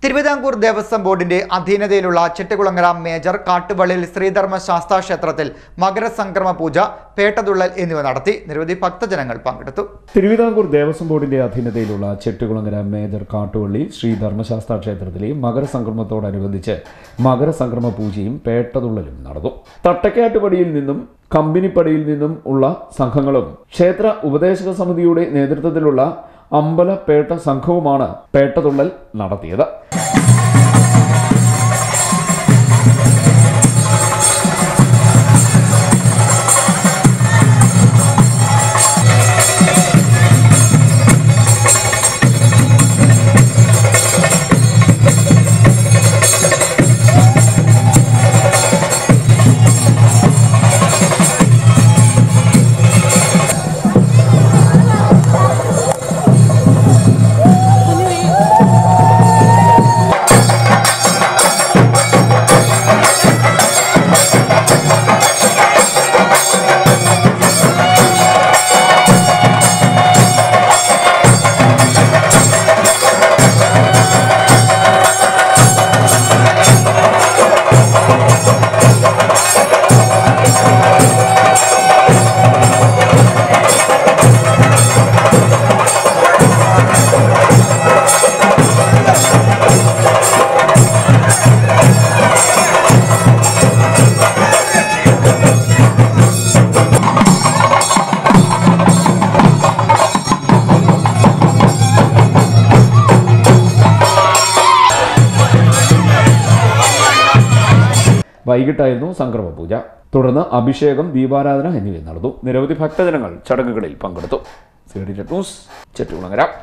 തിരുവിതാംകൂർ ദേവസ്വം ബോർഡിന്റെ അധീനതയിലുള്ള ചെട്ടികുളങ്ങര മേജർ കാട്ടുവള്ളിൽ ശ്രീധർമ്മ ശാസ്താ ക്ഷേത്രത്തിൽ മകരസംക്രമ പൂജ പേട്ടതുള്ളൽ എന്നിവ നടത്തി നിരവധി ഭക്തജനങ്ങൾ പങ്കെടുത്തു തിരുവിതാംകൂർ ദേവസ്വം ബോർഡിന്റെ അധീനതയിലുള്ള ചെട്ടികുളങ്ങര മേജർ കാട്ടുവള്ളി ശ്രീ ധർമ്മശാസ്ത്ര ക്ഷേത്രത്തിലെ മകരസംക്രമത്തോടനുബന്ധിച്ച് മകരസംക്രമ പൂജയും പേട്ടതുള്ളലും നടന്നു തട്ടക്കാട്ടുപടിയിൽ നിന്നും കമ്പനിപ്പടിയിൽ നിന്നും ഉള്ള സംഘങ്ങളും ക്ഷേത്ര ഉപദേശക സമിതിയുടെ നേതൃത്വത്തിലുള്ള അമ്പലപ്പേട്ട സംഘവുമാണ് പേട്ടതുള്ളൽ നടത്തിയത് വൈകിട്ടായിരുന്നു സംക്രമ പൂജ തുടർന്ന് അഭിഷേകം ദീപാരാധന എന്നിവ നടന്നു നിരവധി ഭക്തജനങ്ങൾ ചടങ്ങുകളിൽ പങ്കെടുത്തു സി ഡി ന്യൂസ് ചെട്ടുകുളങ്ങര